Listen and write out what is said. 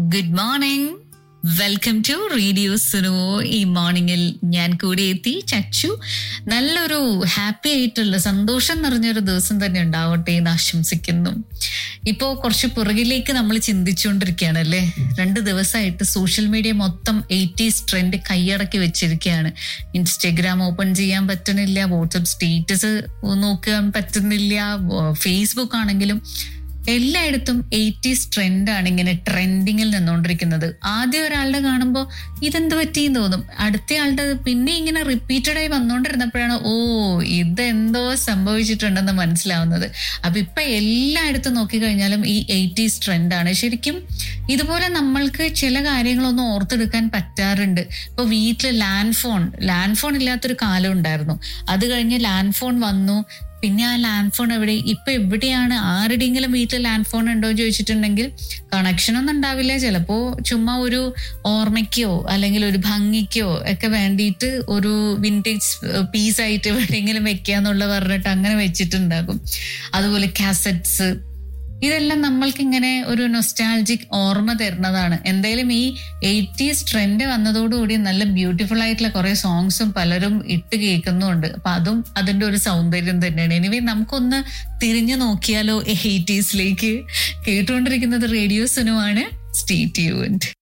good morning welcome to radio Suno ഈ മോർണിംഗിൽ ഞാൻ കൂടെ എത്തി ചച്ചു നല്ലൊരു ഹാപ്പി ആയിട്ടുള്ള സന്തോഷം നിറഞ്ഞൊരു ദിവസം തന്നെ ഉണ്ടാവട്ടെ എന്ന് ആശംസിക്കുന്നു ഇപ്പോ കുറച്ച് പുറകിലേക്ക് നമ്മൾ ചിന്തിച്ചുകൊണ്ടിരിക്കുകയാണല്ലേ രണ്ട് ദിവസമായിട്ട് സോഷ്യൽ മീഡിയ മൊത്തം എയ്റ്റീസ് ട്രെൻഡ് കൈയടക്കി വെച്ചിരിക്കുകയാണ് ഇൻസ്റ്റഗ്രാം ഓപ്പൺ ചെയ്യാൻ പറ്റുന്നില്ല വാട്സപ്പ് സ്റ്റേറ്റസ് നോക്കാൻ പറ്റുന്നില്ല ഫേസ്ബുക്ക് ആണെങ്കിലും എല്ലായിടത്തും എയ്റ്റീസ് ട്രെൻഡാണ് ഇങ്ങനെ ട്രെൻഡിങ്ങിൽ നിന്നുകൊണ്ടിരിക്കുന്നത് ആദ്യം ഒരാളുടെ കാണുമ്പോൾ ഇതെന്ത് പറ്റിയെന്ന് തോന്നും അടുത്തയാളുടെ പിന്നെ ഇങ്ങനെ റിപ്പീറ്റഡ് ആയി വന്നുകൊണ്ടിരുന്നപ്പോഴാണ് ഓ ഇതെന്തോ സംഭവിച്ചിട്ടുണ്ടെന്ന് മനസ്സിലാവുന്നത് അപ്പൊ ഇപ്പൊ എല്ലായിടത്തും നോക്കിക്കഴിഞ്ഞാലും ഈ എയ്റ്റീസ് ട്രെൻഡാണ് ശരിക്കും ഇതുപോലെ നമ്മൾക്ക് ചില കാര്യങ്ങളൊന്നും ഓർത്തെടുക്കാൻ പറ്റാറുണ്ട് ഇപ്പൊ വീട്ടിൽ ലാൻഡ് ഫോൺ ലാൻഡ് ഫോൺ ഇല്ലാത്തൊരു കാലം ഉണ്ടായിരുന്നു അത് കഴിഞ്ഞ് ലാൻഡ് ഫോൺ വന്നു പിന്നെ ആ ലാൻഡ് ഫോൺ എവിടെ ഇപ്പൊ എവിടെയാണ് ആരുടെയെങ്കിലും വീട്ടിൽ ലാൻഡ് ഫോൺ ഉണ്ടോ എന്ന് ചോദിച്ചിട്ടുണ്ടെങ്കിൽ കണക്ഷൻ ഒന്നും ഉണ്ടാവില്ല ചിലപ്പോ ചുമ്മാ ഒരു ഓർമ്മയ്ക്കോ അല്ലെങ്കിൽ ഒരു ഭംഗിക്കോ ഒക്കെ വേണ്ടിയിട്ട് ഒരു വിൻറ്റേജ് പീസ് ആയിട്ട് എവിടെയെങ്കിലും വെക്കാന്നുള്ള പറഞ്ഞിട്ട് അങ്ങനെ വെച്ചിട്ടുണ്ടാകും അതുപോലെ കാസറ്റ്സ് ഇതെല്ലാം നമ്മൾക്ക് ഇങ്ങനെ ഒരു നൊസ്റ്റാൾജിക് ഓർമ്മ തരുന്നതാണ് എന്തായാലും ഈ എയ്റ്റീസ് ട്രെൻഡ് വന്നതോടുകൂടി നല്ല ബ്യൂട്ടിഫുൾ ആയിട്ടുള്ള കുറെ സോങ്സും പലരും ഇട്ട് കേൾക്കുന്നുണ്ട് അപ്പൊ അതും അതിന്റെ ഒരു സൗന്ദര്യം തന്നെയാണ് എനിവേ നമുക്കൊന്ന് തിരിഞ്ഞു നോക്കിയാലോ എയ്റ്റീസിലേക്ക് കേട്ടുകൊണ്ടിരിക്കുന്നത് റേഡിയോ സുനുവാണ് സ്റ്റേ ട്യൂൺഡ്